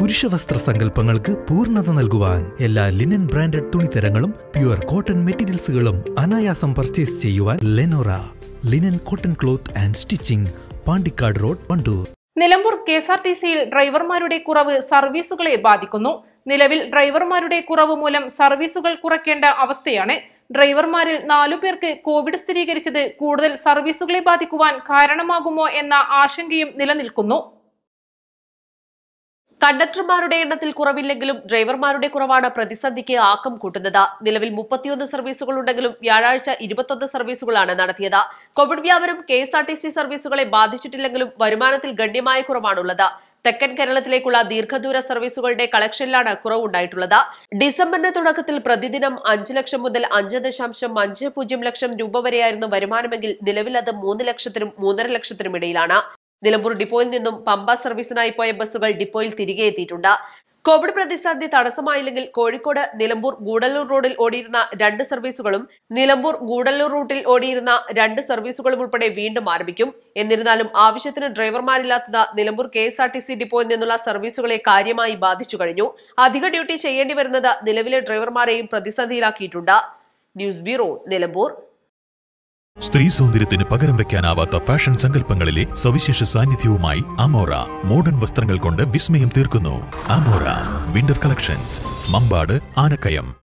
പുരുഷവസ്ത്ര സങ്കല്പങ്ങൾക്ക് പൂർണ്ണത നൽകുവാൻ എല്ലാ ലിനൻ ബ്രാൻഡഡ് തുണിത്തരങ്ങളും പ്യുവർ കോട്ടൺ മെറ്റീരിയൽസുകളും അനായാസം പർച്ചേസ് ചെയ്യുവാൻ Lenora linen cotton cloth and stitching Pandikkad road Wandoor Nilambur K S R T സിയിൽ ഡ്രൈവർമാരുടെ കുറവ് സർവീസുകളെ ബാധിക്കുന്നു നിലവിൽ ഡ്രൈവർമാരുടെ കുറവ് മൂലം സർവീസുകൾ കുറയ്ക്കേണ്ട അവസ്ഥയാണ് ഡ്രൈവർമാരിൽ നാലു പേർക്ക് കോവിഡ് സ്ഥിരീകരിച്ചത് കൂടുതൽ സർവീസുകളെ ബാധിക്കുവാൻ കാരണമാകുമോ എന്ന ആശങ്കയും നിലനിൽക്കുന്നു കണ്ടക്ടർമാരുടെ എണ്ണത്തിൽ കുറവില്ലെങ്കിലും ഡ്രൈവർമാരുടെ കുറവാണ് പ്രതിസന്ധിക്ക് ആക്കം കൂട്ടുന്നത് നിലവിൽ മുപ്പത്തിയൊന്ന് സർവീസുകൾ ഉണ്ടെങ്കിലും വ്യാഴാഴ്ച ഇരുപത്തൊന്ന് സർവീസുകളാണ് നടത്തിയത് കോവിഡ് വ്യാപനം K S R T C സർവീസുകളെ ബാധിച്ചിട്ടില്ലെങ്കിലും വരുമാനത്തിൽ ഗണ്യമായ കുറവാണുള്ളത് തെക്കൻ കേരളത്തിലേക്കുള്ള ദീർഘദൂര സർവീസുകളുടെ കളക്ഷനിലാണ് കുറവുണ്ടായിട്ടുള്ളത് ഡിസംബറിന്റെ തുടക്കത്തിൽ പ്രതിദിനം അഞ്ച് ലക്ഷം മുതൽ അഞ്ച് ദശാംശം അഞ്ച് പൂജ്യം ലക്ഷം രൂപ വരെയായിരുന്നു വരുമാനമെങ്കിൽ നിലവിൽ അത് മൂന്ന് ലക്ഷത്തിനും മൂന്നര ലക്ഷത്തിനും ഇടയിലാണ് നിലമ്പൂർ ഡിപ്പോയിൽ നിന്നും പമ്പ സർവീസിനായി പോയ ബസ്സുകൾ ഡിപ്പോയിൽ തിരികെ എത്തിയിട്ടുണ്ട് കോവിഡ് പ്രതിസന്ധി തടസ്സമായില്ലെങ്കിൽ കോഴിക്കോട് നിലമ്പൂർ ഗൂഡല്ലൂർ റോഡിൽ ഓടിയിരുന്ന രണ്ട് സർവീസുകളും നിലമ്പൂർ ഗൂഡല്ലൂർ റൂട്ടിൽ ഓടിയിരുന്ന രണ്ട് സർവീസുകളും ഉൾപ്പെടെ വീണ്ടും ആരംഭിക്കും എന്നിരുന്നാലും ആവശ്യത്തിന് ഡ്രൈവർമാരില്ലാത്തത് Nilambur K S R T C ഡിപ്പോയിൽ നിന്നുള്ള സർവീസുകളെ കാര്യമായി ബാധിച്ചു കഴിഞ്ഞു അധിക ഡ്യൂട്ടി ചെയ്യേണ്ടി വരുന്നത് നിലവിലെ ഡ്രൈവർമാരെയും പ്രതിസന്ധിയിലാക്കിയിട്ടുണ്ട് ന്യൂസ് ബ്യൂറോ നിലമ്പൂർ സ്ത്രീ സൗന്ദര്യത്തിന് പകരം വെക്കാനാവാത്ത ഫാഷൻ സങ്കല്പങ്ങളിലെ സവിശേഷ സാന്നിധ്യവുമായി അമോറ മോഡേൺ വസ്ത്രങ്ങൾ കൊണ്ട് വിസ്മയം തീർക്കുന്നു Amora winter collections Mambad Anakkayam